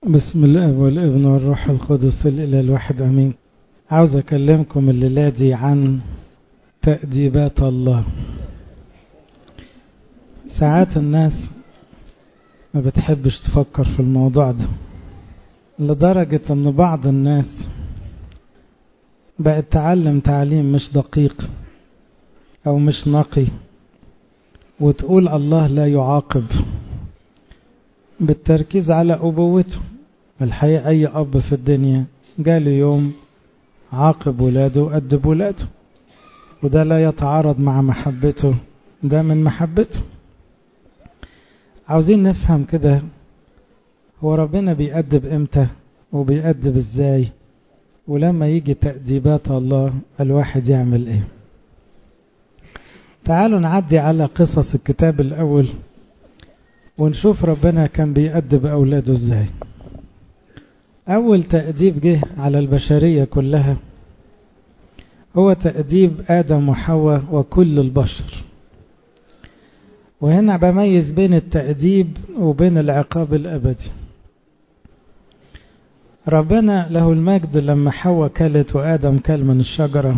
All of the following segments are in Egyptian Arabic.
بسم الاب والابن والروح القدس الاله الواحد امين عاوز اكلمكم الليله دي عن تاديبات الله ساعات الناس ما بتحبش تفكر في الموضوع ده لدرجة ان بعض الناس بقت تعلم تعليم مش دقيق او مش نقي وتقول الله لا يعاقب بالتركيز على أبوته الحقيقة أي أب في الدنيا جاله يوم عاقب ولاده وأدب ولاده وده لا يتعارض مع محبته ده من محبته عاوزين نفهم كده هو ربنا بيأدب امتى وبيأدب ازاي ولما يجي تأديبات الله الواحد يعمل ايه تعالوا نعدي على قصص الكتاب الأول ونشوف ربنا كان بيأدب أولاده ازاي أول تأديب جه على البشرية كلها هو تأديب آدم وحواء وكل البشر وهنا بميز بين التأديب وبين العقاب الأبدي ربنا له المجد لما حواء كلت وآدم كل من الشجرة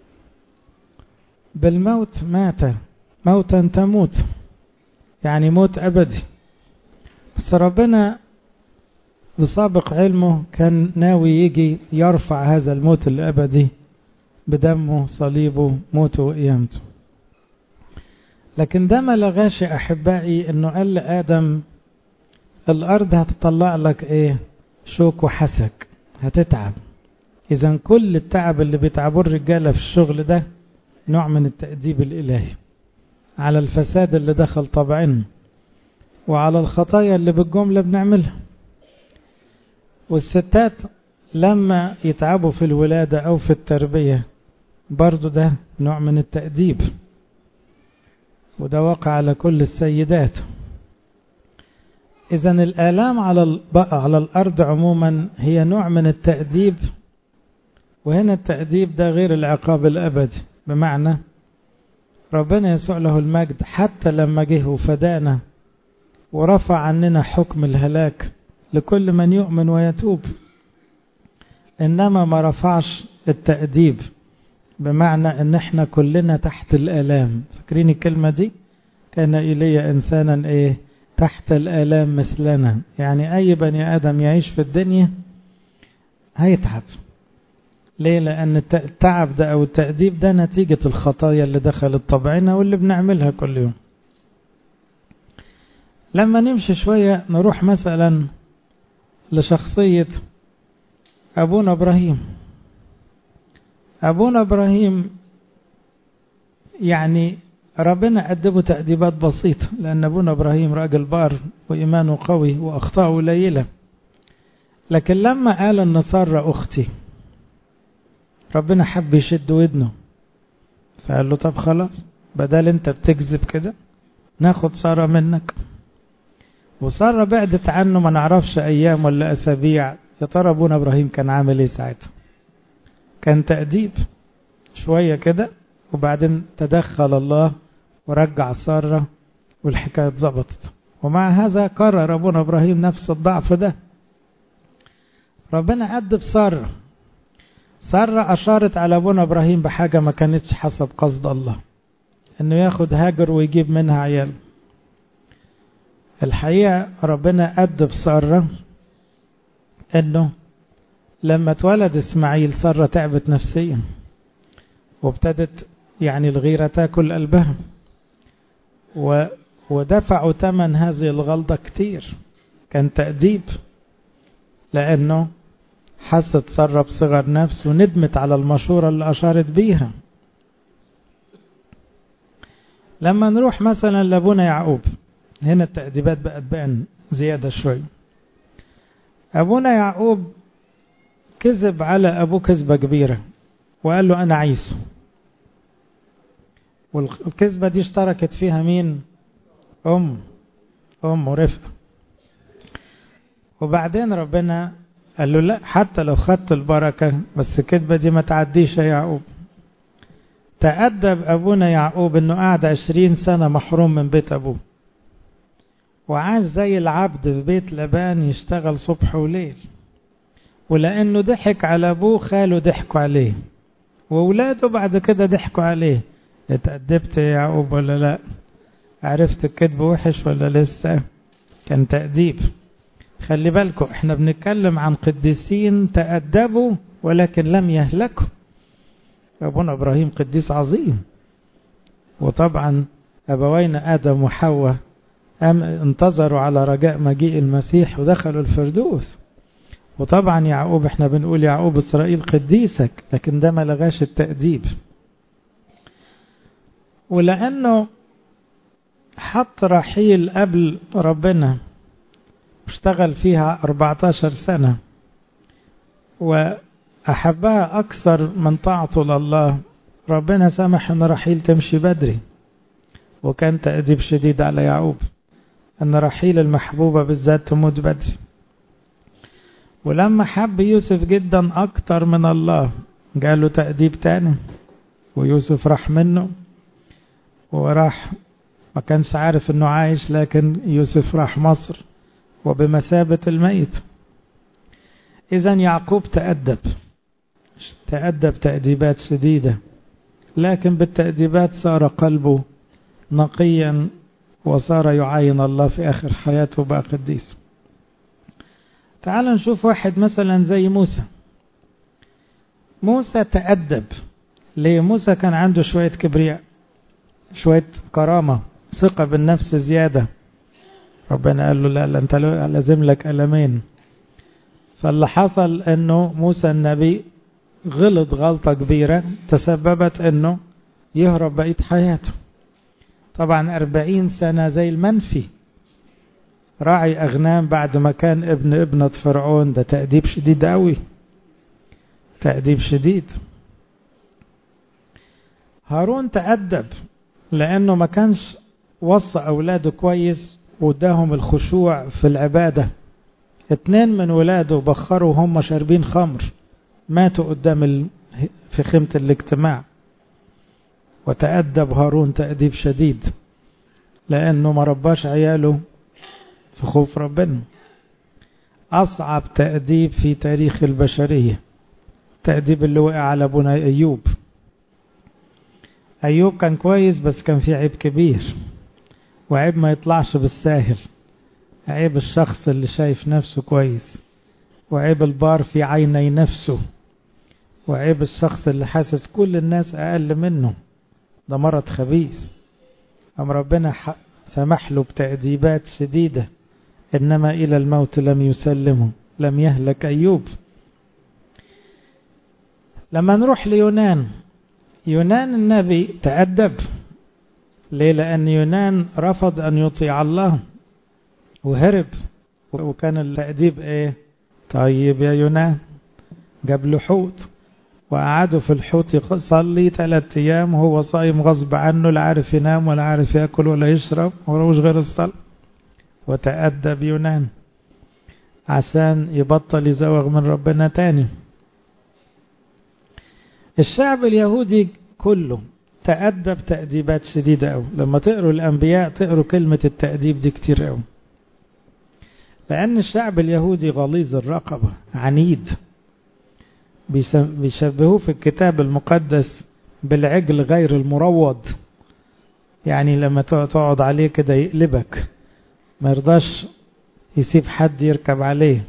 بالموت مات موتا تموت يعني موت أبدي بس ربنا بسابق علمه كان ناوي يجي يرفع هذا الموت الأبدي بدمه صليبه موته وقيامته لكن ده ما لغاش أحبائي أنه قال لآدم الأرض هتطلع لك إيه شوك وحسك هتتعب إذا كل التعب اللي بيتعبوه الرجالة في الشغل ده نوع من التأديب الإلهي على الفساد اللي دخل طبعنا وعلى الخطايا اللي بالجملة بنعملها والستات لما يتعبوا في الولادة أو في التربية برضو ده نوع من التأديب وده واقع على كل السيدات إذا الآلام على على الأرض عموما هي نوع من التأديب وهنا التأديب ده غير العقاب الأبدي بمعنى ربنا يسوع له المجد حتى لما جه وفدانا ورفع عننا حكم الهلاك لكل من يؤمن ويتوب إنما ما رفعش التأديب بمعنى ان احنا كلنا تحت الآلام فاكرين الكلمة دي كان إلي إنسانا إيه تحت الآلام مثلنا يعني أي بني آدم يعيش في الدنيا هيتعب ليه لأن التعب ده أو التأديب ده نتيجة الخطايا اللي دخلت طبعنا واللي بنعملها كل يوم لما نمشي شوية نروح مثلا لشخصية أبونا إبراهيم أبونا إبراهيم يعني ربنا أدبه تأديبات بسيطة لأن أبونا إبراهيم راجل بار وإيمانه قوي وأخطاءه قليلة لكن لما قال أن سارة أختي ربنا حب يشد ودنه فقال له طب خلاص بدل أنت بتكذب كده ناخد سارة منك وسارة بعدت عنه ما نعرفش أيام ولا أسابيع يا ترى أبونا إبراهيم كان عامل إيه ساعتها كان تأديب شوية كده وبعدين تدخل الله ورجع سارة والحكاية اتظبطت ومع هذا قرر أبونا إبراهيم نفس الضعف ده ربنا أدب سارة سارة أشارت على أبونا إبراهيم بحاجة ما كانتش حسب قصد الله إنه ياخد هاجر ويجيب منها عيال الحقيقة ربنا أدب سارة إنه لما اتولد اسماعيل سارة تعبت نفسيا وابتدت يعني الغيرة تاكل قلبها و ودفعوا ثمن هذه الغلطة كتير كان تأديب لأنه حست سارة بصغر نفس وندمت على المشورة اللي أشارت بيها لما نروح مثلا لأبونا يعقوب هنا التأديبات بقت بقى زيادة شوي أبونا يعقوب كذب على أبوه كذبة كبيرة وقال له أنا عيسو والكذبة دي اشتركت فيها مين أم أم ورفقة وبعدين ربنا قال له لا حتى لو خدت البركة بس الكذبة دي ما تعديش يا يعقوب تأدب أبونا يعقوب أنه قعد عشرين سنة محروم من بيت أبوه وعاش زي العبد في بيت لبان يشتغل صبح وليل ولأنه ضحك على أبوه خاله ضحكوا عليه وولاده بعد كده ضحكوا عليه اتأدبت يا يعقوب ولا لا عرفت الكذب وحش ولا لسه كان تأديب خلي بالكم احنا بنتكلم عن قديسين تأدبوا ولكن لم يهلكوا أبونا إبراهيم قديس عظيم وطبعا أبوينا آدم وحواء انتظروا على رجاء مجيء المسيح ودخلوا الفردوس وطبعا يعقوب احنا بنقول يعقوب إسرائيل قديسك لكن ده ما لغاش التأديب ولأنه حط رحيل قبل ربنا واشتغل فيها 14 سنة وأحبها أكثر من طاعته لله ربنا سمح أن رحيل تمشي بدري وكان تأديب شديد على يعقوب أن رحيل المحبوبة بالذات تموت بدري ولما حب يوسف جدا أكتر من الله قال تأديب تاني ويوسف راح منه وراح ما كانش عارف انه عايش لكن يوسف راح مصر وبمثابة الميت اذا يعقوب تأدب تأدب تأديبات شديدة لكن بالتأديبات صار قلبه نقيا وصار يعاين الله في آخر حياته بقى قديس تعال نشوف واحد مثلا زي موسى موسى تأدب ليه موسى كان عنده شوية كبرياء شوية كرامة ثقة بالنفس زيادة ربنا قال له لا لا انت لازم لك ألمين فاللي حصل انه موسى النبي غلط غلطة كبيرة تسببت انه يهرب بقية حياته طبعا أربعين سنة زي المنفي راعي أغنام بعد ما كان ابن ابنة فرعون ده تأديب شديد قوي تأديب شديد هارون تأدب لأنه ما كانش وصى أولاده كويس واداهم الخشوع في العبادة اتنين من ولاده بخروا هم شاربين خمر ماتوا قدام ال... في خيمة الاجتماع وتأدب هارون تأديب شديد لأنه ما رباش عياله في خوف ربنا أصعب تأديب في تاريخ البشرية تأديب اللي وقع على ابونا أيوب أيوب كان كويس بس كان في عيب كبير وعيب ما يطلعش بالساهل عيب الشخص اللي شايف نفسه كويس وعيب البار في عيني نفسه وعيب الشخص اللي حاسس كل الناس أقل منه ده مرض خبيث أم ربنا سمح له بتأديبات شديدة إنما إلى الموت لم يسلمه لم يهلك أيوب لما نروح ليونان يونان النبي تأدب ليه لأن يونان رفض أن يطيع الله وهرب وكان التأديب إيه طيب يا يونان جاب له حوت وقعدوا في الحوت يصلي ثلاث أيام وهو صايم غصب عنه لا عارف ينام ولا عارف يأكل ولا يشرب وملوش غير الصلاة وتأدب يونان عشان يبطل يزوغ من ربنا تاني الشعب اليهودي كله تأدب تأديبات شديدة أوي لما تقروا الأنبياء تقروا كلمة التأديب دي كتير أوي لأن الشعب اليهودي غليظ الرقبة عنيد بيشبهوه في الكتاب المقدس بالعجل غير المروض يعني لما تقعد عليه كده يقلبك ما يرضاش يسيب حد يركب عليه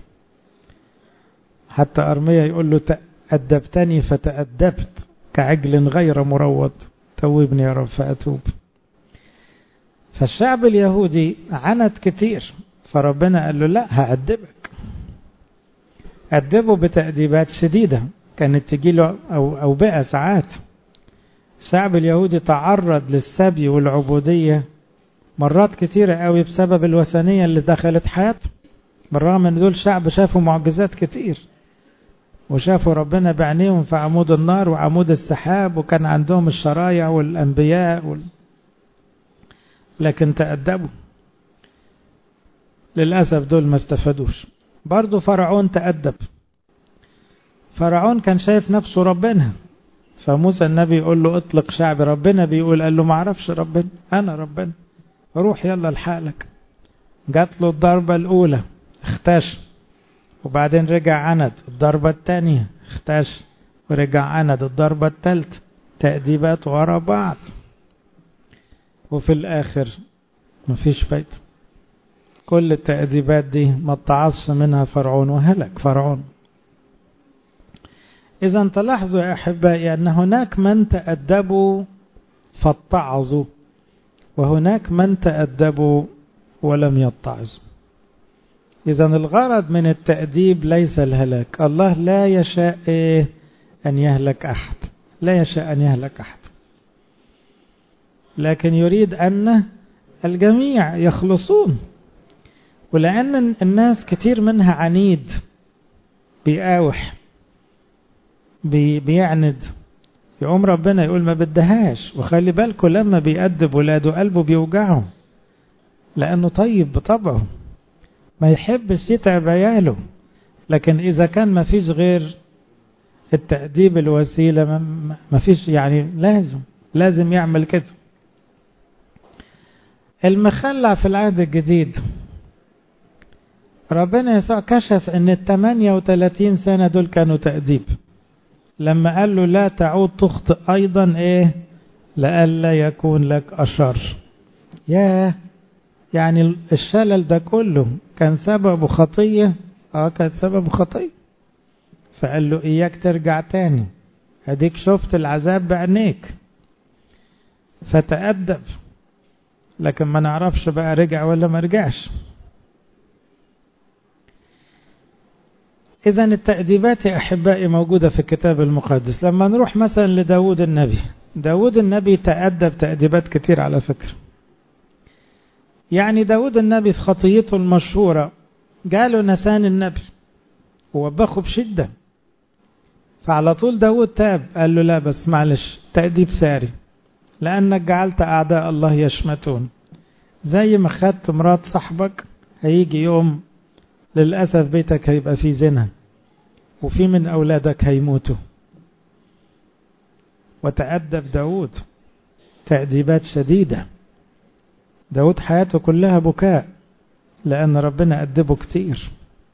حتى أرمية يقول له أدبتني فتأدبت كعجل غير مروض توبني يا رب فأتوب فالشعب اليهودي عند كتير فربنا قال له لا هأدبك أدبه بتأديبات شديدة كانت تجي له أو أوبئة ساعات الشعب اليهودي تعرض للسبي والعبودية مرات كثيرة قوي بسبب الوثنية اللي دخلت حياته بالرغم ان دول شعب شافوا معجزات كتير وشافوا ربنا بعينيهم في عمود النار وعمود السحاب وكان عندهم الشرايع والأنبياء وال... لكن تأدبوا للأسف دول ما استفادوش برضو فرعون تأدب فرعون كان شايف نفسه ربنا فموسى النبي يقول له اطلق شعب ربنا بيقول قال له ما اعرفش ربنا انا ربنا روح يلا لحالك جات له الضربة الأولى اختش وبعدين رجع عند الضربة الثانية اختش ورجع عند الضربة الثالثة تأديبات ورا بعض وفي الآخر مفيش فايدة كل التأديبات دي ما اتعظش منها فرعون وهلك فرعون إذا تلاحظوا يا أحبائي أن هناك من تأدبوا فاتعظوا وهناك من تأدبوا ولم يتعظوا إذا الغرض من التأديب ليس الهلاك الله لا يشاء إيه أن يهلك أحد لا يشاء أن يهلك أحد لكن يريد أن الجميع يخلصون ولأن الناس كتير منها عنيد بيقاوح بي بيعند يقوم ربنا يقول ما بدهاش وخلي بالكم لما بيأدب ولاده قلبه بيوجعه لأنه طيب بطبعه ما يحبش يتعب عياله لكن إذا كان ما فيش غير التأديب الوسيلة ما فيش يعني لازم لازم يعمل كده المخلع في العهد الجديد ربنا يسوع كشف ان ال 38 سنة دول كانوا تأديب لما قال له لا تعود تخطئ ايضا ايه لئلا يكون لك اشر ياه يعني الشلل ده كله كان سببه خطية اه كان سببه خطية فقال له اياك ترجع تاني اديك شفت العذاب بعينيك فتأدب لكن ما نعرفش بقى رجع ولا ما رجعش إذا التأديبات يا أحبائي موجودة في الكتاب المقدس لما نروح مثلا لداود النبي داود النبي تأدب تأديبات كتير على فكرة يعني داود النبي في خطيته المشهورة جاله نسان النبي ووبخه بشدة فعلى طول داود تاب قال له لا بس معلش تأديب ساري لأنك جعلت أعداء الله يشمتون زي ما خدت مرات صاحبك هيجي يوم للأسف بيتك هيبقى فيه زنا وفي من أولادك هيموتوا وتأدب داود تأديبات شديدة داود حياته كلها بكاء لأن ربنا أدبه كتير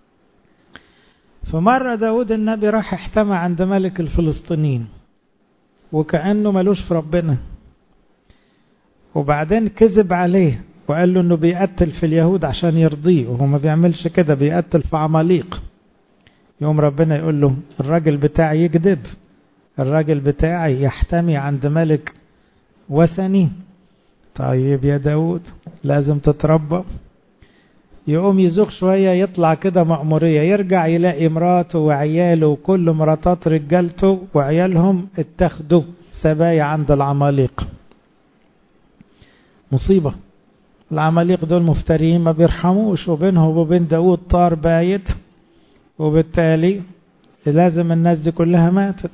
فمرة داود النبي راح احتمى عند ملك الفلسطينيين وكأنه ملوش في ربنا وبعدين كذب عليه وقال له انه بيقتل في اليهود عشان يرضيه وهو ما بيعملش كده بيقتل في عماليق يوم ربنا يقول له الراجل بتاعي يكذب الراجل بتاعي يحتمي عند ملك وثني طيب يا داود لازم تتربى يقوم يزوغ شوية يطلع كده مأمورية يرجع يلاقي مراته وعياله وكل مراتات رجالته وعيالهم اتخذوا سبايا عند العماليق مصيبة العماليق دول مفترين ما بيرحموش وبينهم وبين داود طار بايت وبالتالي لازم الناس دي كلها ماتت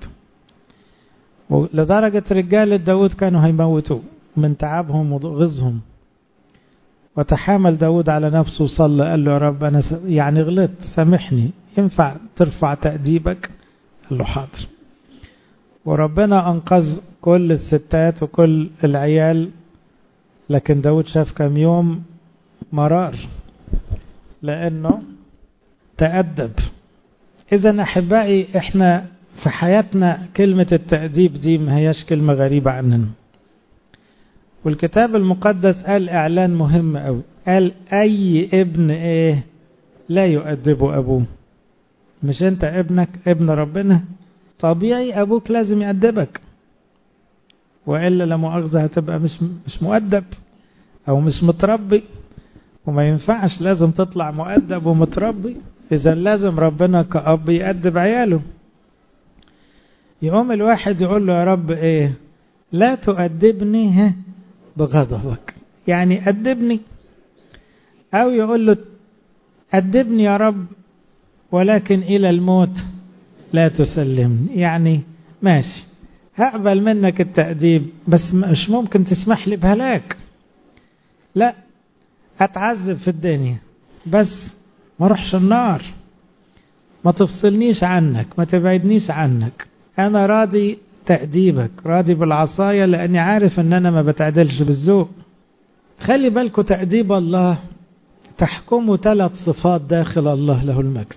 لدرجة رجال داود كانوا هيموتوه من تعبهم وغزهم وتحامل داود على نفسه وصلى قال له يا رب أنا يعني غلطت سامحني ينفع ترفع تأديبك قال له حاضر وربنا أنقذ كل الستات وكل العيال لكن داود شاف كم يوم مرار لأنه تأدب إذا أحبائي إحنا في حياتنا كلمة التأديب دي ما هياش كلمة غريبة عننا والكتاب المقدس قال إعلان مهم أوي قال أي ابن إيه لا يؤدبه أبوه مش أنت ابنك ابن ربنا طبيعي أبوك لازم يأدبك وإلا لا مؤاخذة هتبقى مش مش مؤدب أو مش متربي وما ينفعش لازم تطلع مؤدب ومتربي إذا لازم ربنا كأب يأدب عياله يقوم الواحد يقول له يا رب إيه لا تؤدبني بغضبك يعني أدبني أو يقول له أدبني يا رب ولكن إلى الموت لا تسلمني يعني ماشي هقبل منك التأديب بس مش ممكن تسمح لي بهلاك لا أتعذب في الدنيا بس ما اروحش النار ما تفصلنيش عنك ما تبعدنيش عنك أنا راضي تأديبك راضي بالعصاية لأني عارف أن أنا ما بتعدلش بالذوق خلي بالكوا تأديب الله تحكمه ثلاث صفات داخل الله له المجد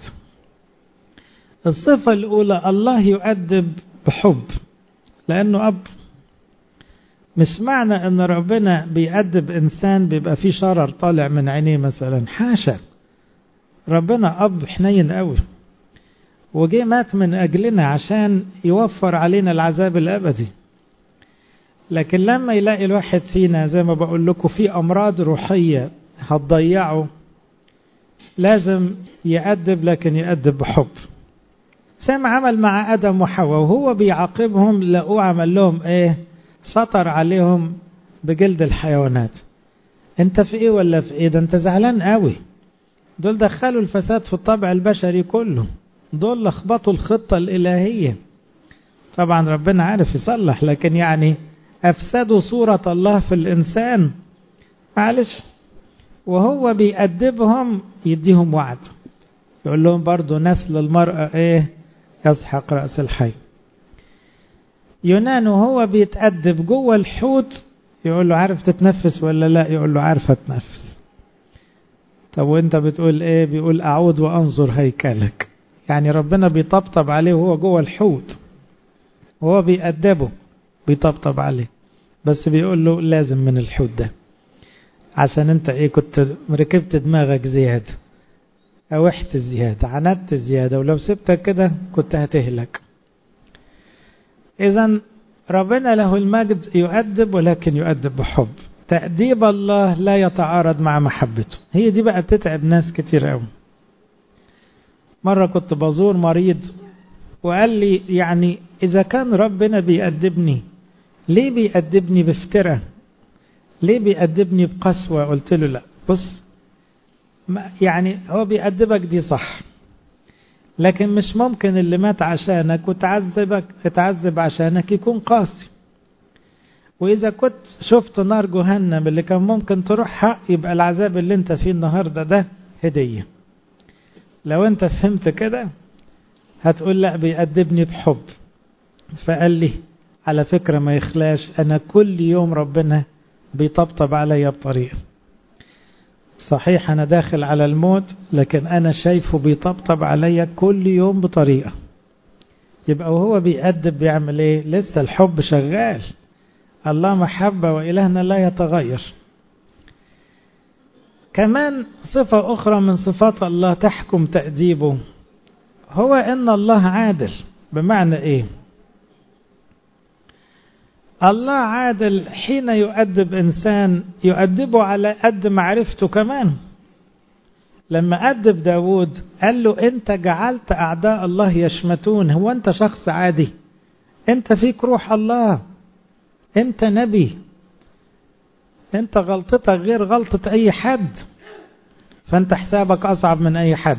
الصفة الأولى الله يؤدب بحب لأنه أب مش معنى أن ربنا بيأدب إنسان بيبقى فيه شرر طالع من عينيه مثلا حاشا ربنا أب حنين قوي وجه مات من أجلنا عشان يوفر علينا العذاب الأبدي لكن لما يلاقي الواحد فينا زي ما بقول لكم في أمراض روحية هتضيعه لازم يأدب لكن يأدب بحب زي ما عمل مع آدم وحواء وهو بيعاقبهم لقوه عمل لهم إيه سطر عليهم بجلد الحيوانات انت في ايه ولا في ايه ده انت زعلان قوي دول دخلوا الفساد في الطبع البشري كله دول لخبطوا الخطة الإلهية طبعا ربنا عارف يصلح لكن يعني أفسدوا صورة الله في الإنسان معلش وهو بيأدبهم يديهم وعد يقول لهم برضو نسل المرأة ايه يسحق رأس الحي يونان وهو بيتأدب جوه الحوت يقول له عارف تتنفس ولا لا يقول له عارف اتنفس طب وانت بتقول ايه بيقول اعود وانظر هيكلك يعني ربنا بيطبطب عليه وهو جوه الحوت وهو بيأدبه بيطبطب عليه بس بيقول له لازم من الحوت ده عشان انت ايه كنت ركبت دماغك زيادة اوحت زيادة عندت زيادة ولو سبتك كده كنت هتهلك اذا ربنا له المجد يؤدب ولكن يؤدب بحب تأديب الله لا يتعارض مع محبته هي دي بقى بتتعب ناس كتير قوي مرة كنت بزور مريض وقال لي يعني إذا كان ربنا بيأدبني ليه بيأدبني بافتراء ليه بيأدبني بقسوة قلت له لا بص يعني هو بيأدبك دي صح لكن مش ممكن اللي مات عشانك وتعذبك اتعذب عشانك يكون قاسي وإذا كنت شفت نار جهنم اللي كان ممكن تروحها يبقى العذاب اللي انت فيه النهاردة ده هدية لو انت فهمت كده هتقول لا بيأدبني بحب فقال لي على فكرة ما يخلاش أنا كل يوم ربنا بيطبطب عليا بطريقة صحيح أنا داخل على الموت لكن أنا شايفه بيطبطب عليا كل يوم بطريقة يبقى وهو بيأدب بيعمل ايه لسه الحب شغال الله محبة وإلهنا لا يتغير كمان صفة أخرى من صفات الله تحكم تأديبه هو إن الله عادل بمعنى إيه الله عادل حين يؤدب إنسان يؤدبه على قد معرفته كمان لما أدب داود قال له أنت جعلت أعداء الله يشمتون هو أنت شخص عادي أنت فيك روح الله أنت نبي أنت غلطتك غير غلطة أي حد فأنت حسابك أصعب من أي حد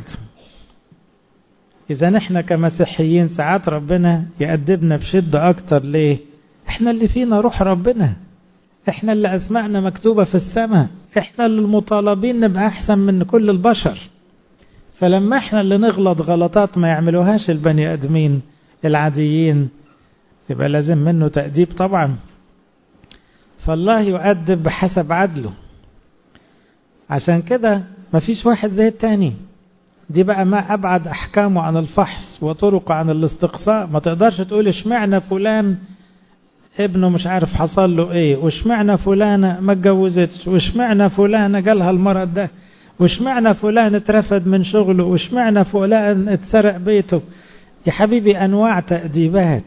إذا نحن كمسيحيين ساعات ربنا يأدبنا بشدة أكتر ليه احنا اللي فينا روح ربنا احنا اللي اسمائنا مكتوبة في السماء احنا اللي المطالبين نبقى احسن من كل البشر فلما احنا اللي نغلط غلطات ما يعملوهاش البني ادمين العاديين يبقى لازم منه تأديب طبعا فالله يؤدب بحسب عدله عشان كده مفيش واحد زي التاني دي بقى ما أبعد أحكامه عن الفحص وطرقه عن الاستقصاء ما تقدرش تقول اشمعنى فلان ابنه مش عارف حصل له ايه واشمعنى فلانة ما اتجوزتش واشمعنى فلانة جالها المرض ده واشمعنى فلان اترفد من شغله واشمعنى فلان اتسرق بيته يا حبيبي انواع تأديبات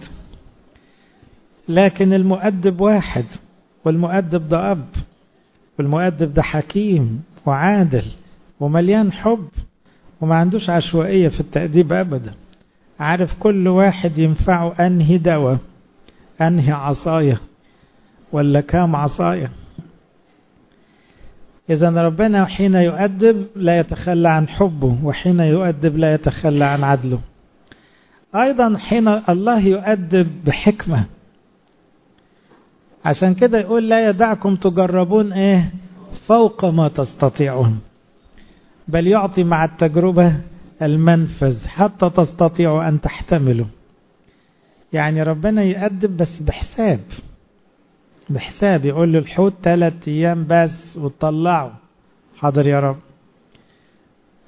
لكن المؤدب واحد والمؤدب ده اب والمؤدب ده حكيم وعادل ومليان حب وما عندوش عشوائية في التأديب ابدا عارف كل واحد ينفعه انهي دواء أنهي عصاية ولا كام عصاية إذا ربنا حين يؤدب لا يتخلى عن حبه وحين يؤدب لا يتخلى عن عدله أيضا حين الله يؤدب بحكمة عشان كده يقول لا يدعكم تجربون إيه فوق ما تستطيعون بل يعطي مع التجربة المنفذ حتى تستطيعوا أن تحتملوا يعني ربنا يقدم بس بحساب بحساب يقول له الحوت ثلاث ايام بس وتطلعه حاضر يا رب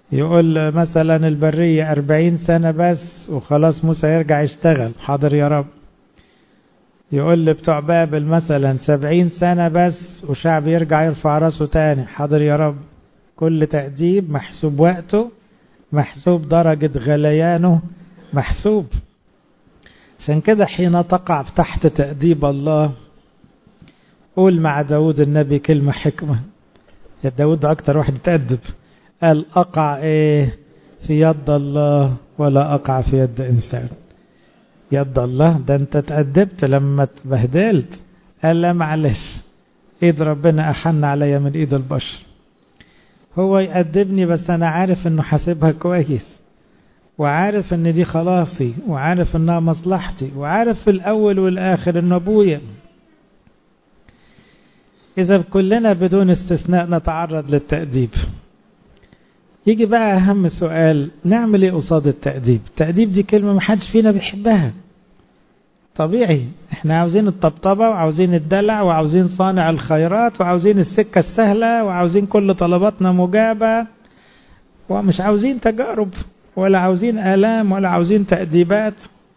يقول مثلا البرية أربعين سنة بس وخلاص موسى يرجع يشتغل حاضر يا رب يقول لبتوع بابل مثلا سبعين سنة بس وشعب يرجع يرفع راسه تاني حاضر يا رب كل تأديب محسوب وقته محسوب درجة غليانه محسوب عشان كده حين تقع تحت تأديب الله قول مع داود النبي كلمة حكمة يا داود أكتر واحد تأدب قال أقع إيه في يد الله ولا أقع في يد إنسان يد الله ده أنت تأدبت لما تبهدلت قال لا معلش إيد ربنا أحن عليا من إيد البشر هو يأدبني بس أنا عارف إنه حاسبها كويس وعارف إن دي خلاصي وعارف إنها مصلحتي وعارف في الأول والآخر إنه أبويا إذا كلنا بدون استثناء نتعرض للتأديب يجي بقى أهم سؤال نعمل إيه قصاد التأديب التأديب دي كلمة محدش فينا بيحبها طبيعي احنا عاوزين الطبطبة وعاوزين الدلع وعاوزين صانع الخيرات وعاوزين السكة السهلة وعاوزين كل طلباتنا مجابة ومش عاوزين تجارب ولا عاوزين آلام ولا عاوزين تأديبات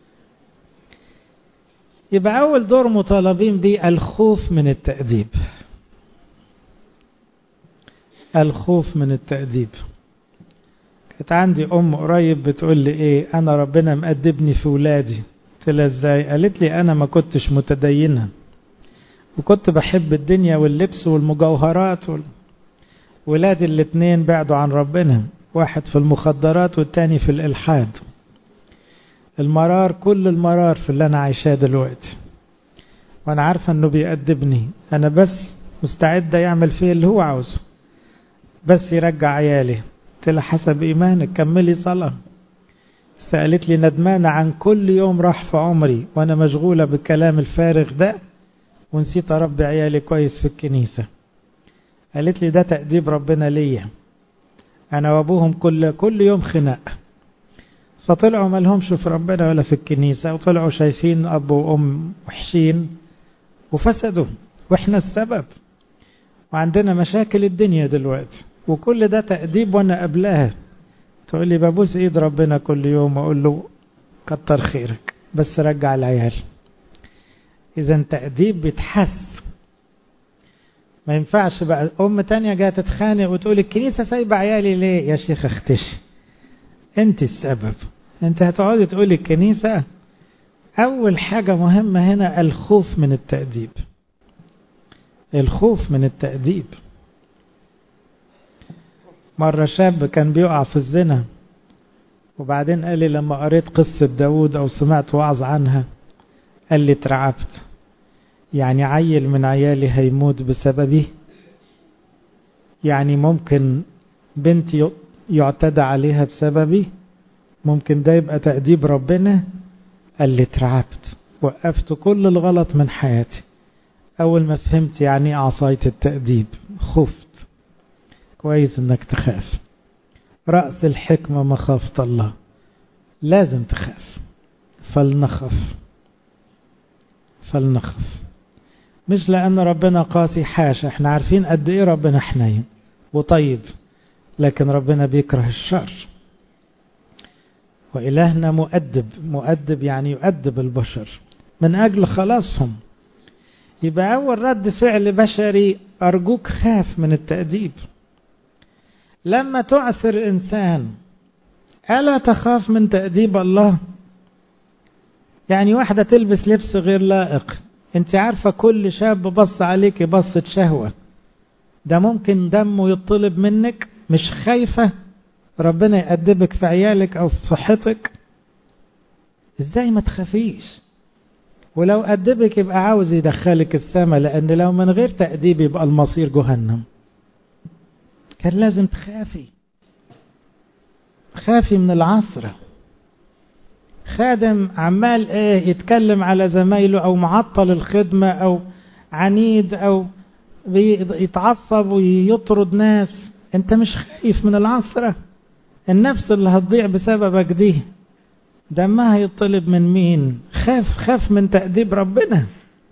يبقى أول دور مطالبين به الخوف من التأديب الخوف من التأديب كانت عندي أم قريب بتقول لي إيه أنا ربنا مأدبني في ولادي قلت لها إزاي قالت لي أنا ما كنتش متدينة وكنت بحب الدنيا واللبس والمجوهرات وال... ولادي الاتنين بعدوا عن ربنا واحد في المخدرات والتاني في الإلحاد المرار كل المرار في اللي أنا عايشاه دلوقتي وأنا عارفة أنه بيأدبني أنا بس مستعدة يعمل فيه اللي هو عاوزه بس يرجع عيالي قلت لها حسب إيمانك كملي صلاة سألت لي ندمانة عن كل يوم راح في عمري وأنا مشغولة بالكلام الفارغ ده ونسيت أربي عيالي كويس في الكنيسة قالت لي ده تأديب ربنا ليا أنا وأبوهم كل كل يوم خناق فطلعوا ما لهمش في ربنا ولا في الكنيسة وطلعوا شايفين أب وأم وحشين وفسدوا وإحنا السبب وعندنا مشاكل الدنيا دلوقتي وكل ده تأديب وأنا قبلها تقول لي ببوس إيد ربنا كل يوم وأقول له كتر خيرك بس رجع العيال إذا تأديب بيتحس ما ينفعش بقى أم تانية جاية تتخانق وتقول الكنيسة سايبة عيالي ليه يا شيخ اختشي انت السبب انت هتقعدي تقولي الكنيسة أول حاجة مهمة هنا الخوف من التأديب الخوف من التأديب مرة شاب كان بيقع في الزنا وبعدين قال لي لما قريت قصة داود أو سمعت وعظ عنها قال لي اترعبت يعني عيل من عيالي هيموت بسببي يعني ممكن بنتي يعتدى عليها بسببي ممكن ده يبقى تأديب ربنا قال لي اترعبت وقفت كل الغلط من حياتي أول ما فهمت يعني عصاية التأديب خفت كويس انك تخاف رأس الحكمة مخافة الله لازم تخاف فلنخف فلنخف مش لأن ربنا قاسي حاشا احنا عارفين قد ايه ربنا حنين وطيب لكن ربنا بيكره الشر وإلهنا مؤدب مؤدب يعني يؤدب البشر من أجل خلاصهم يبقى أول رد فعل بشري أرجوك خاف من التأديب لما تعثر إنسان ألا تخاف من تأديب الله يعني واحدة تلبس لبس غير لائق انت عارفة كل شاب بص عليك بصة شهوة ده ممكن دمه يطلب منك مش خايفة ربنا يأدبك في عيالك أو في صحتك ازاي ما تخافيش ولو أدبك يبقى عاوز يدخلك السماء لأن لو من غير تأديب يبقى المصير جهنم كان لازم تخافي خافي من العصرة خادم عمال ايه يتكلم على زمايله او معطل الخدمة او عنيد او يتعصب ويطرد ناس انت مش خايف من العصرة النفس اللي هتضيع بسببك دي دمها يطلب من مين خاف خاف من تأديب ربنا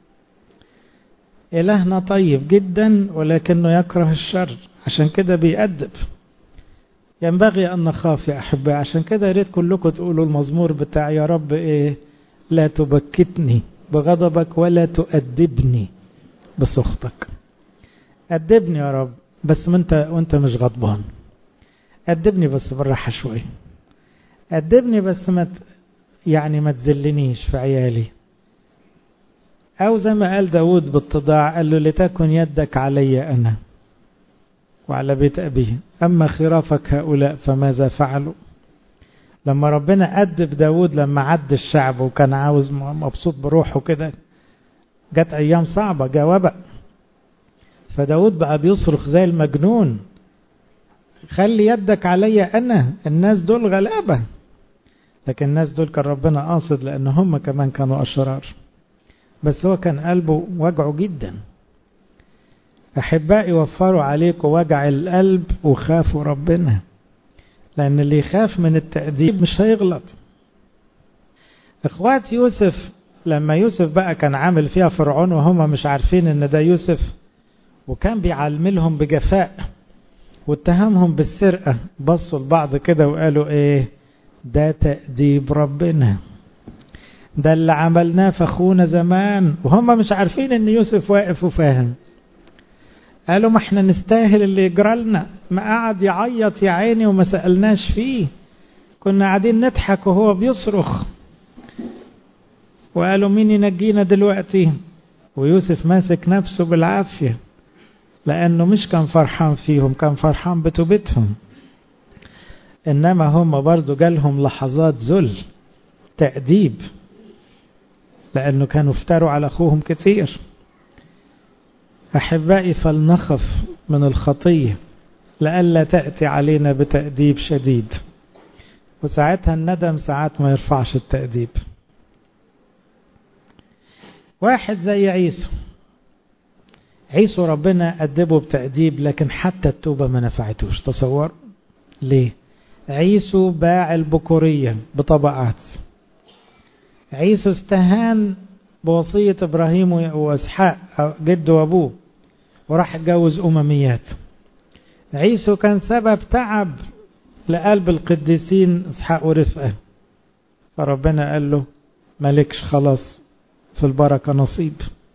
إلهنا طيب جدا ولكنه يكره الشر عشان كده بيأدب ينبغي أن نخاف يا أحبائي عشان كده يا ريت كلكم تقولوا المزمور بتاع يا رب إيه لا تبكتني بغضبك ولا تؤدبني بسخطك أدبني يا رب بس ما انت وانت مش غضبان أدبني بس بالراحة شوي أدبني بس ما ت... يعني ما تذلنيش في عيالي أو زي ما قال داود بالتضاع قال له لتكن يدك علي أنا وعلى بيت أبيه أما خرافك هؤلاء فماذا فعلوا لما ربنا أدب داود لما عد الشعب وكان عاوز مبسوط بروحه كده جت أيام صعبة جا وبأ فداود بقى بيصرخ زي المجنون خلي يدك علي أنا الناس دول غلابة لكن الناس دول كان ربنا قاصد لأن هم كمان كانوا أشرار بس هو كان قلبه وجعه جدا أحبائي وفروا عليكم وجع القلب وخافوا ربنا لأن اللي يخاف من التأديب مش هيغلط إخوات يوسف لما يوسف بقى كان عامل فيها فرعون وهم مش عارفين إن ده يوسف وكان بيعلملهم بجفاء واتهمهم بالسرقة بصوا لبعض كده وقالوا إيه ده تأديب ربنا ده اللي عملناه في أخونا زمان وهم مش عارفين إن يوسف واقف وفاهم قالوا ما احنا نستاهل اللي يجرى لنا ما قعد يعيط يا عيني وما سألناش فيه كنا قاعدين نضحك وهو بيصرخ وقالوا مين ينجينا دلوقتي ويوسف ماسك نفسه بالعافية لأنه مش كان فرحان فيهم كان فرحان بتوبتهم إنما هم برضو جالهم لحظات ذل تأديب لأنه كانوا افتروا على أخوهم كتير أحبائي فلنخف من الخطية لئلا تأتي علينا بتأديب شديد وساعتها الندم ساعات ما يرفعش التأديب واحد زي عيسو عيسو ربنا أدبه بتأديب لكن حتى التوبة ما نفعتوش تصور ليه عيسو باع البكورية بطبقات عيسو استهان بوصية إبراهيم وإسحاق جده وأبوه وراح اتجوز أمميات عيسو كان سبب تعب لقلب القديسين إسحاق ورفقة فربنا قال له مالكش خلاص في البركة نصيب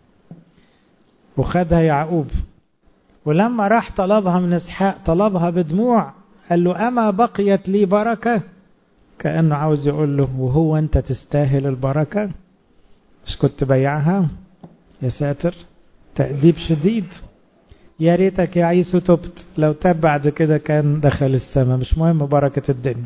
وخدها يعقوب ولما راح طلبها من إسحاق طلبها بدموع قال له أما بقيت لي بركة كأنه عاوز يقول له وهو أنت تستاهل البركة مش كنت بيعها يا ساتر تأديب شديد يا ريتك يا عيسو تبت لو تاب بعد كده كان دخل السماء مش مهم بركة الدنيا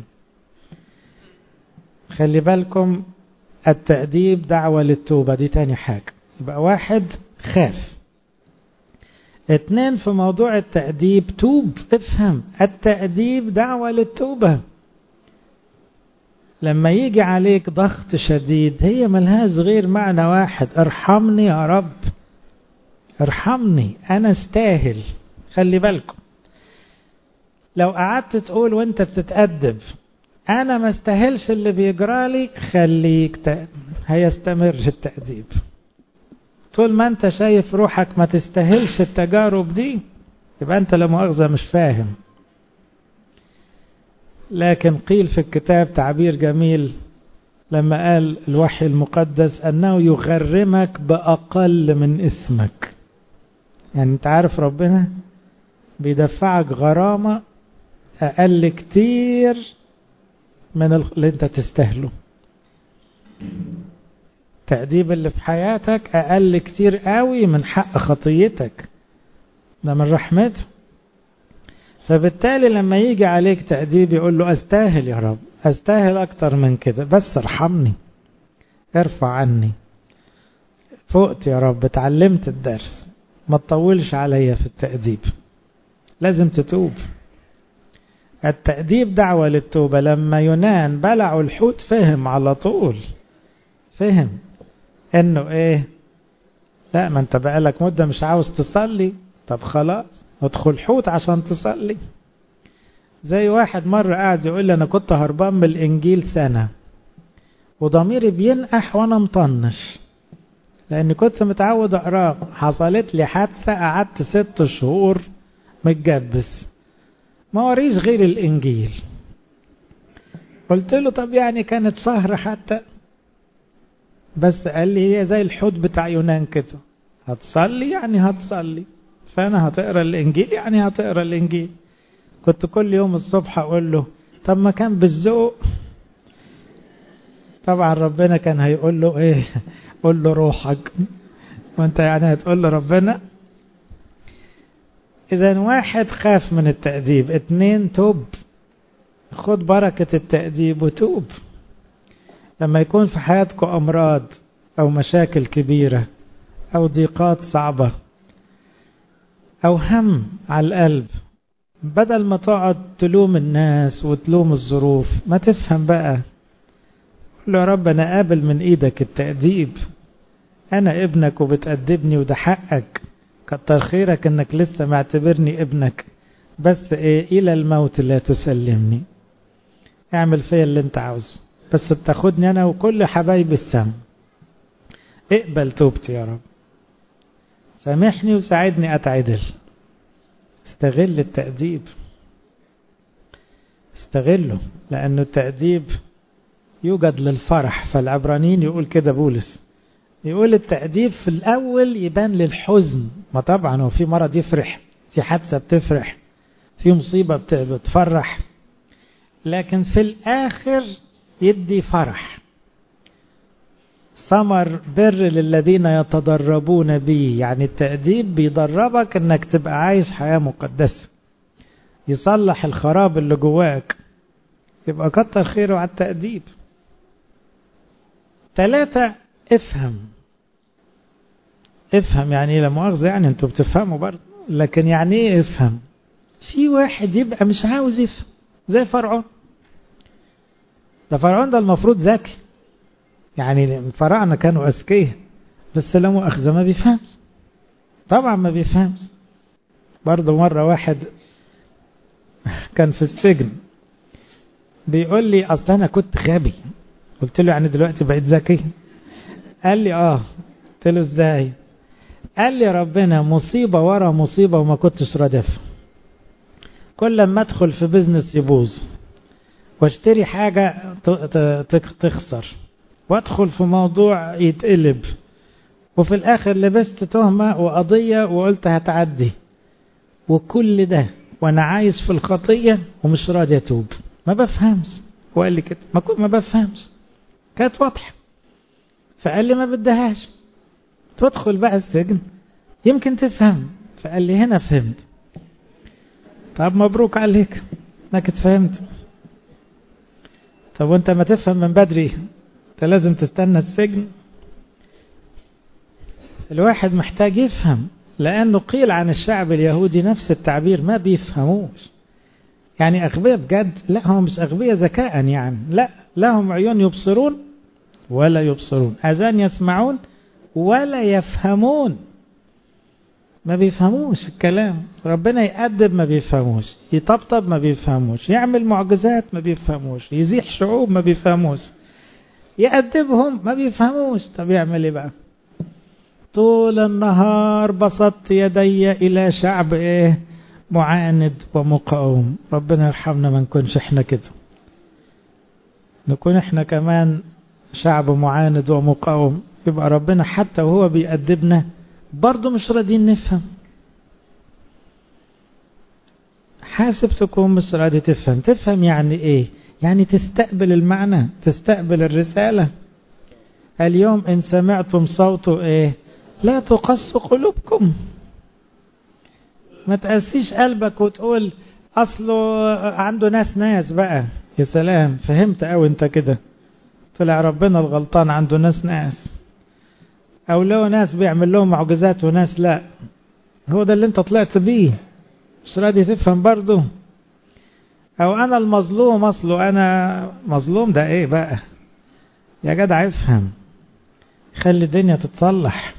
خلي بالكم التأديب دعوة للتوبة دي تاني حاجة يبقى واحد خاف اتنين في موضوع التأديب توب افهم التأديب دعوة للتوبة لما يجي عليك ضغط شديد هي ملهاش غير معنى واحد ارحمني يا رب ارحمني انا استاهل خلي بالكم لو قعدت تقول وانت بتتأدب انا ما استاهلش اللي بيجرالي خليك ت... هيستمر التأديب طول ما انت شايف روحك ما تستاهلش التجارب دي يبقى انت لا مؤاخذة مش فاهم لكن قيل في الكتاب تعبير جميل لما قال الوحي المقدس أنه يغرمك بأقل من اسمك يعني انت عارف ربنا بيدفعك غرامة أقل كتير من اللي انت تستاهله تأديب اللي في حياتك أقل كتير قوي من حق خطيتك ده من رحمته فبالتالي لما يجي عليك تأديب يقول له أستاهل يا رب أستاهل أكتر من كده بس ارحمني ارفع عني فقت يا رب اتعلمت الدرس ما تطولش عليا في التأديب لازم تتوب التأديب دعوة للتوبة لما يونان بلعوا الحوت فهم على طول فهم انه ايه لا ما انت بقالك مدة مش عاوز تصلي طب خلاص ادخل حوت عشان تصلي زي واحد مرة قاعد يقول لي انا كنت هربان من الانجيل سنة وضميري بينقح وانا مطنش لاني كنت متعود اقراه حصلت لي حادثة قعدت ست شهور متجبس ما وريش غير الإنجيل قلت له طب يعني كانت سهرة حتى بس قال لي هي زي الحوت بتاع يونان كده هتصلي يعني هتصلي فأنا هتقرا الإنجيل يعني هتقرا الإنجيل كنت كل يوم الصبح أقول له طب ما كان بالذوق طبعا ربنا كان هيقول له ايه قول له روحك وانت يعني هتقول له ربنا اذا واحد خاف من التأديب اتنين توب خد بركة التأديب وتوب لما يكون في حياتكم أمراض أو مشاكل كبيرة أو ضيقات صعبة أو هم على القلب بدل ما تقعد تلوم الناس وتلوم الظروف ما تفهم بقى قل له يا رب أنا قابل من إيدك التأديب أنا ابنك وبتأدبني وده حقك كتر خيرك إنك لسه معتبرني ابنك بس إيه إلى الموت لا تسلمني اعمل فيا اللي انت عاوزه بس بتاخدني أنا وكل حبايبي السم اقبل توبتي يا رب سامحني وساعدني أتعدل استغل التأديب استغله لأنه التأديب يوجد للفرح فالعبرانيين يقول كده بولس يقول التأديب في الأول يبان للحزن ما طبعا هو في مرض يفرح في حادثة بتفرح في مصيبة بتفرح لكن في الآخر يدي فرح ثمر بر للذين يتدربون به يعني التأديب بيدربك انك تبقى عايش حياة مقدسة يصلح الخراب اللي جواك يبقى كتر خيره على التأديب ثلاثة افهم افهم يعني لا مؤاخذة يعني انتوا بتفهموا برضه لكن يعني ايه افهم في واحد يبقى مش عاوز يفهم زي فرعون ده فرعون ده المفروض ذكي يعني الفراعنة كانوا أذكياء بس لا مؤاخذة ما بيفهمش طبعا ما بيفهمش برضه مرة واحد كان في السجن بيقول لي أصل أنا كنت غبي قلت له يعني دلوقتي بقيت ذكي قال لي آه قلت له إزاي قال لي ربنا مصيبة ورا مصيبة وما كنتش ردف كل ما أدخل في بزنس يبوظ واشتري حاجة تخسر وادخل في موضوع يتقلب وفي الاخر لبست تهمة وقضية وقلت هتعدي وكل ده وانا عايش في الخطية ومش راضي اتوب ما بفهمش وقال لي كده ما, كنت ما بفهمش كانت واضحة فقال لي ما بدهاش تدخل بقى السجن يمكن تفهم فقال لي هنا فهمت طب مبروك عليك انك اتفهمت طب وانت ما تفهم من بدري انت لازم تستنى السجن الواحد محتاج يفهم لأنه قيل عن الشعب اليهودي نفس التعبير ما بيفهموش يعني أغبياء بجد لا هم مش أغبياء ذكاء يعني لا لهم عيون يبصرون ولا يبصرون أذان يسمعون ولا يفهمون ما بيفهموش الكلام ربنا يأدب ما بيفهموش يطبطب ما بيفهموش يعمل معجزات ما بيفهموش يزيح شعوب ما بيفهموش يأدبهم ما بيفهموش طب يعمل ايه بقى طول النهار بسطت يدي الى شعب ايه معاند ومقاوم ربنا يرحمنا ما نكونش احنا كده نكون احنا كمان شعب معاند ومقاوم يبقى ربنا حتى وهو بيأدبنا برضه مش راضيين نفهم حاسب تكون مش راضي تفهم تفهم يعني ايه يعني تستقبل المعنى تستقبل الرسالة اليوم إن سمعتم صوته إيه لا تقص قلوبكم ما تقسيش قلبك وتقول أصله عنده ناس ناس بقى يا سلام فهمت أو أنت كده طلع ربنا الغلطان عنده ناس ناس أو لو ناس بيعمل لهم معجزات وناس لا هو ده اللي أنت طلعت بيه مش راضي تفهم برضه او انا المظلوم اصله انا مظلوم ده ايه بقى يا جدع افهم خلي الدنيا تتصلح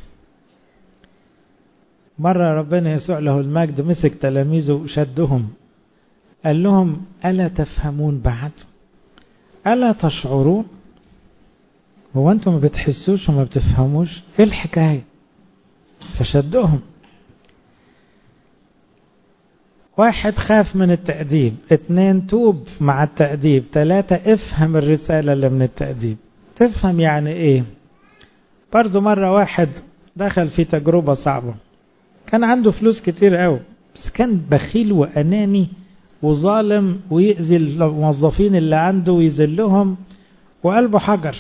مرة ربنا يسوع له المجد مسك تلاميذه وشدهم قال لهم ألا تفهمون بعد ألا تشعرون هو أنتم ما بتحسوش وما بتفهموش إيه الحكاية فشدهم واحد خاف من التأديب اتنين توب مع التأديب تلاتة افهم الرسالة اللي من التأديب تفهم يعني ايه برضو مرة واحد دخل في تجربة صعبة كان عنده فلوس كتير قوي بس كان بخيل وأناني وظالم ويأذي الموظفين اللي عنده ويذلهم وقلبه حجر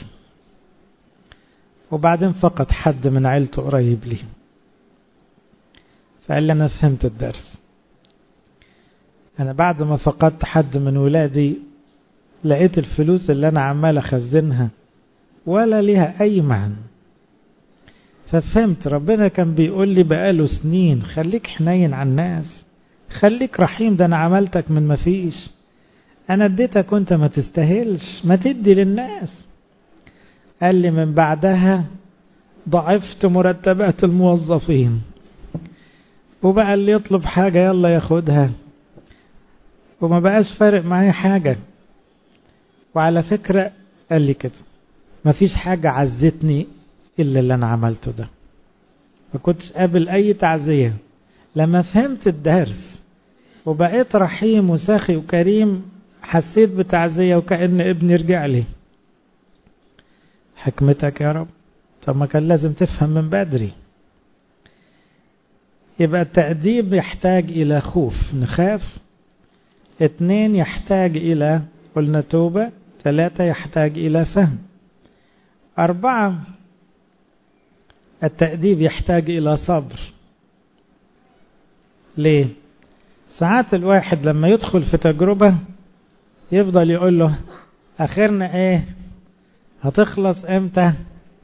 وبعدين فقد حد من عيلته قريب ليه فقال لي أنا فهمت الدرس أنا بعد ما فقدت حد من ولادي لقيت الفلوس اللي أنا عمال أخزنها ولا ليها أي معنى ففهمت ربنا كان بيقول لي بقاله سنين خليك حنين على الناس خليك رحيم ده أنا عملتك من ما فيش أنا اديتك وأنت ما تستاهلش ما تدي للناس قال لي من بعدها ضعفت مرتبات الموظفين وبقى اللي يطلب حاجة يلا ياخدها وما بقاش فارق معايا حاجة وعلى فكرة قال لي كده ما فيش حاجة عزتني إلا اللي أنا عملته ده ما كنتش قابل أي تعزية لما فهمت الدرس وبقيت رحيم وساخي وكريم حسيت بتعزية وكأن ابني رجع لي حكمتك يا رب طب ما كان لازم تفهم من بدري يبقى التأديب يحتاج إلى خوف نخاف اتنين يحتاج إلى قلنا توبة ثلاثة يحتاج إلى فهم أربعة التأديب يحتاج إلى صبر ليه؟ ساعات الواحد لما يدخل في تجربة يفضل يقول له آخرنا إيه؟ هتخلص إمتى؟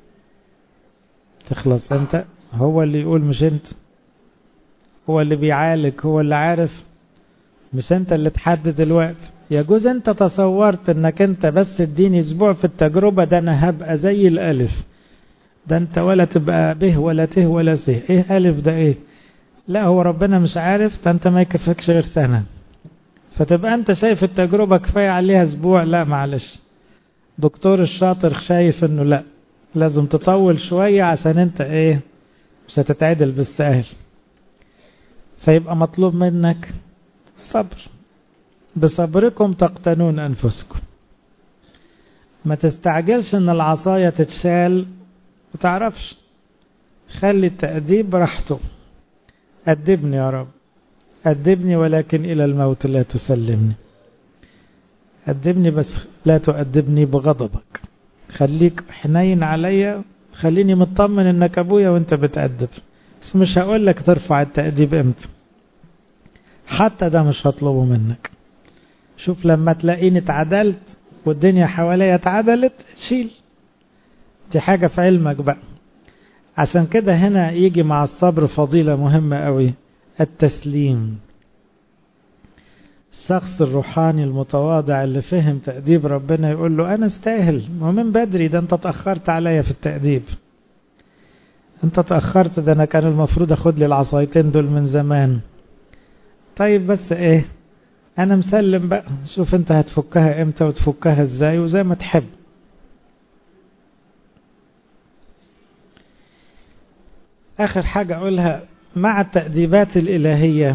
تخلص إمتى؟ هو اللي يقول مش أنت هو اللي بيعالج هو اللي عارف مش أنت اللي تحدد الوقت يجوز أنت تصورت إنك أنت بس تديني أسبوع في التجربة ده أنا هبقى زي الألف ده أنت ولا تبقى به ولا ته ولا سه إيه ألف ده إيه؟ لا هو ربنا مش عارف ده انت ما يكفكش غير سنة فتبقى انت شايف التجربة كفاية عليها اسبوع لا معلش دكتور الشاطر شايف انه لا لازم تطول شوية عشان انت ايه مش هتتعدل بالسهل فيبقى مطلوب منك صبر بصبركم تقتنون انفسكم ما تستعجلش ان العصاية تتشال متعرفش خلي التأديب براحته أدبني يا رب أدبني ولكن إلى الموت لا تسلمني أدبني بس لا تؤدبني بغضبك خليك حنين عليا خليني مطمن انك ابويا وانت بتأدب بس مش هقول لك ترفع التأديب امتى حتى ده مش هطلبه منك شوف لما تلاقيني اتعدلت والدنيا حواليا اتعدلت شيل دي حاجة في علمك بقى عشان كده هنا يجي مع الصبر فضيلة مهمة قوي التسليم الشخص الروحاني المتواضع اللي فهم تأديب ربنا يقول له أنا استاهل ومن بدري ده أنت تأخرت عليا في التأديب أنت تأخرت ده أنا كان المفروض أخد لي العصايتين دول من زمان طيب بس إيه أنا مسلم بقى شوف أنت هتفكها إمتى وتفكها إزاي وزي ما تحب آخر حاجة أقولها مع التأديبات الإلهية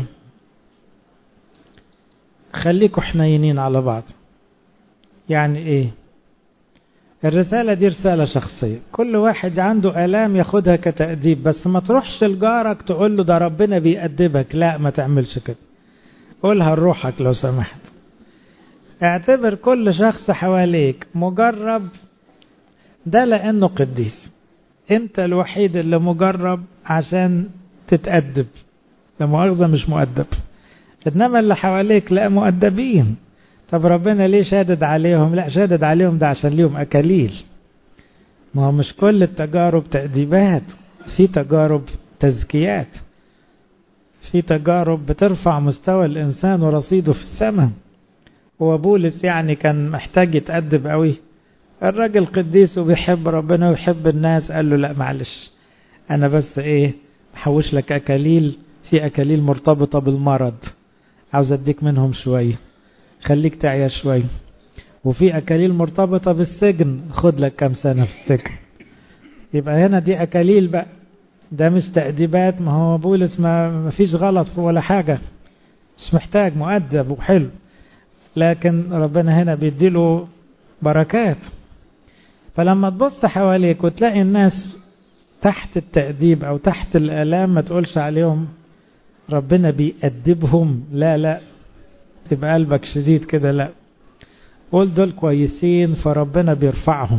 خليكوا حنينين على بعض يعني إيه الرسالة دي رسالة شخصية كل واحد عنده آلام ياخدها كتأديب بس ما تروحش لجارك تقول له ده ربنا بيأدبك لا ما تعملش كده قولها لروحك لو سمحت اعتبر كل شخص حواليك مجرب ده لأنه قديس انت الوحيد اللي مجرب عشان تتأدب لمؤاخذة مش مؤدب انما اللي حواليك لا مؤدبين طب ربنا ليه شادد عليهم لا شادد عليهم ده عشان ليهم أكاليل ما هو مش كل التجارب تأديبات في تجارب تزكيات في تجارب بترفع مستوى الإنسان ورصيده في السماء هو بولس يعني كان محتاج يتأدب قوي الراجل قديس وبيحب ربنا ويحب الناس قال له لا معلش أنا بس إيه محوش لك أكاليل في أكاليل مرتبطة بالمرض عاوز أديك منهم شوية خليك تعيا شوية وفي أكاليل مرتبطة بالسجن خد لك كام سنة في السجن يبقى هنا دي أكاليل بقى ده مش تأديبات ما هو بولس ما, ما فيش غلط ولا حاجة مش محتاج مؤدب وحلو لكن ربنا هنا بيديله بركات فلما تبص حواليك وتلاقي الناس تحت التأديب أو تحت الآلام ما تقولش عليهم ربنا بيأدبهم لا لا تبقى قلبك شديد كده لا قول دول كويسين فربنا بيرفعهم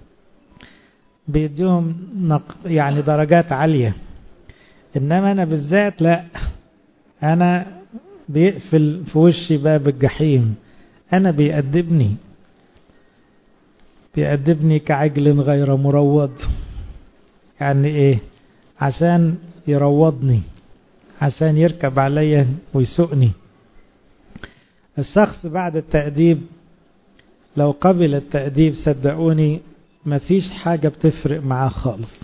بيديهم نق... يعني درجات عالية إنما أنا بالذات لا أنا بيقفل في وشي باب الجحيم أنا بيأدبني بيأدبني كعجل غير مروض يعني إيه عشان يروضني عشان يركب عليا ويسوقني الشخص بعد التأديب لو قبل التأديب صدقوني مفيش حاجة بتفرق معاه خالص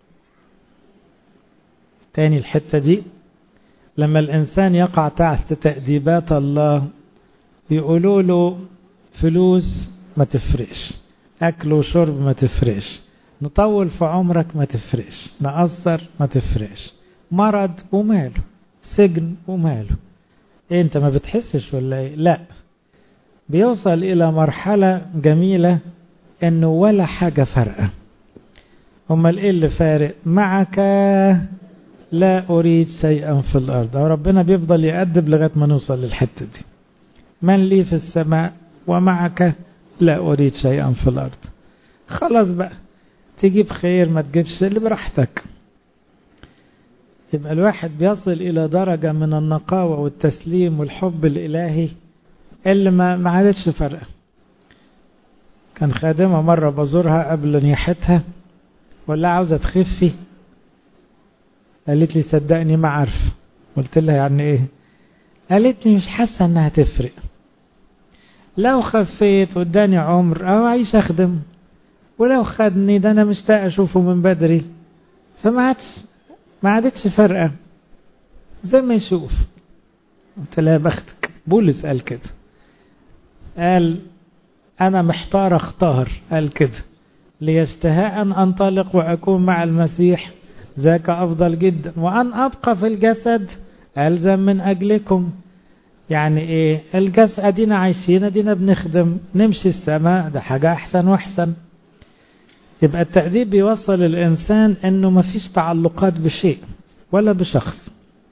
تاني الحتة دي لما الإنسان يقع تحت تأديبات الله يقولوا له فلوس ما تفرقش أكل وشرب ما تفرقش نطول في عمرك ما تفرقش نقصر ما تفرقش مرض وماله سجن وماله إيه انت ما بتحسش ولا ايه لا بيوصل الى مرحلة جميلة انه ولا حاجة فارقة امال ايه اللي فارق معك لا اريد شيئا في الارض او ربنا بيفضل يأدب لغاية ما نوصل للحتة دي من لي في السماء ومعك لا اريد شيئا في الارض خلاص بقى تجيب خير ما تجيبش اللي براحتك يبقى الواحد بيصل إلى درجة من النقاوة والتسليم والحب الإلهي اللي ما ما عادتش فرقة كان خادمة مرة بزورها قبل نياحتها ولا عاوزة تخفي قالت لي صدقني ما عارف قلت لها يعني ايه قالت لي مش حاسة انها تفرق لو خفيت واداني عمر او عايش اخدم ولو خدني ده انا مشتاق اشوفه من بدري فما عادش ما عادتش فارقة زي ما يشوف قلت لها بختك بولس قال كده قال أنا محتار اختار قال كده ليستهاء أن أنطلق وأكون مع المسيح ذاك أفضل جدا وأن أبقى في الجسد ألزم من أجلكم يعني إيه الجسد أدينا عايشين أدينا بنخدم نمشي السماء ده حاجة أحسن وأحسن يبقى التأديب بيوصل الإنسان أنه ما فيش تعلقات بشيء ولا بشخص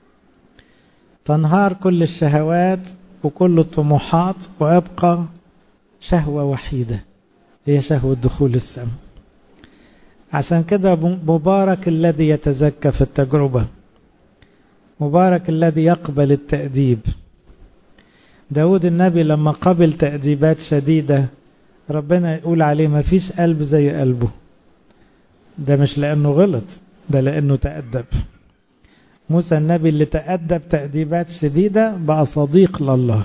تنهار كل الشهوات وكل الطموحات ويبقى شهوة وحيدة هي شهوة دخول السماء عشان كده مبارك الذي يتزكى في التجربة مبارك الذي يقبل التأديب داود النبي لما قبل تأديبات شديدة ربنا يقول عليه ما فيش قلب زي قلبه ده مش لأنه غلط ده لأنه تأدب موسى النبي اللي تأدب تأديبات شديدة بقى صديق لله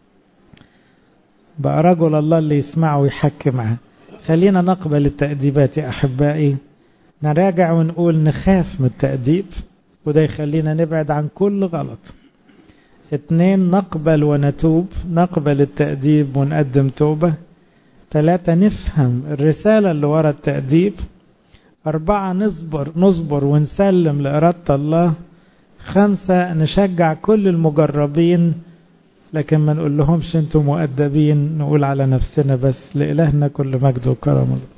بقى رجل الله اللي يسمعه ويحكي معه خلينا نقبل التأديبات يا أحبائي نراجع ونقول نخاف من التأديب وده يخلينا نبعد عن كل غلط اتنين نقبل ونتوب نقبل التأديب ونقدم توبة ثلاثة نفهم الرسالة اللي ورا التأديب أربعة نصبر نصبر ونسلم لإرادة الله خمسة نشجع كل المجربين لكن ما نقول لهمش انتم مؤدبين نقول على نفسنا بس لإلهنا كل مجد وكرم الله